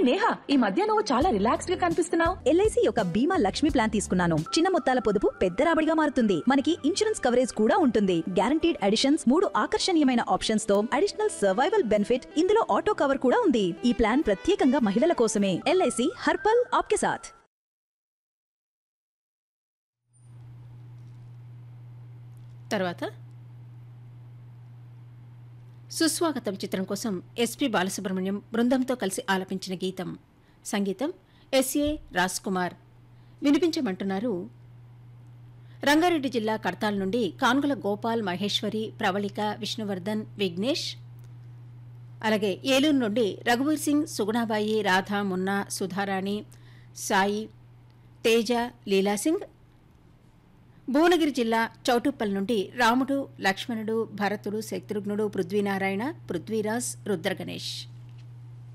నేహా ఈ మధ్య నువ్వు చాలా రిలాక్స్డ్ గా కనిపిస్తున్నావు ఎల్ఐసి యొక్క బీమా లక్ష్మి ప్లాన్ తీసుకున్నాను చిన్న మొత్తాల పొదుపు పెద్ద రాబడిగా మారుతుంది మనకి ఇన్సూరెన్స్ కవరేజ్ కూడా ఉంటుంది గ్యారంటీడ్ అడిషన్స్ మూడు ఆకర్షణీయమైన ఆప్షన్స్ తో అడిషనల్ సర్వైవల్ బెనిఫిట్ ఇందులో ఆటో కవర్ కూడా ఉంది ఈ ప్లాన్ ప్రత్యేకంగా మహిళల కోసమే ఎల్ఐసి హర్పల్ ఆప్కే సాథ్ తర్వాత సుస్వాగతం చిత్రం కోసం ఎస్పి బాలసుబ్రహ్మణ్యం బృందంతో కలిసి ఆలపించిన గీతం సంగీతం ఎస్ఏ రాజ్ కుమార్ వినిపించమంటున్నారు రంగారెడ్డి జిల్లా కడతాల్ నుండి కాన్గుల గోపాల్ మహేశ్వరి ప్రవళిక విష్ణువర్ధన్ విఘ్నేష్ అలాగే ఏలూరు నుండి రఘువీర్ సింగ్ సుగుణాబాయి రాధా మున్నా సుధారాణి సాయి తేజ లీలాసింగ్ భువనగిరి జిల్లా చౌటుప్పల్ నుండి రాముడు లక్ష్మణుడు భరతుడు శత్రుఘ్నుడు పృథ్వీనారాయణ పృథ్వీరాజ్ రుద్రగణేష్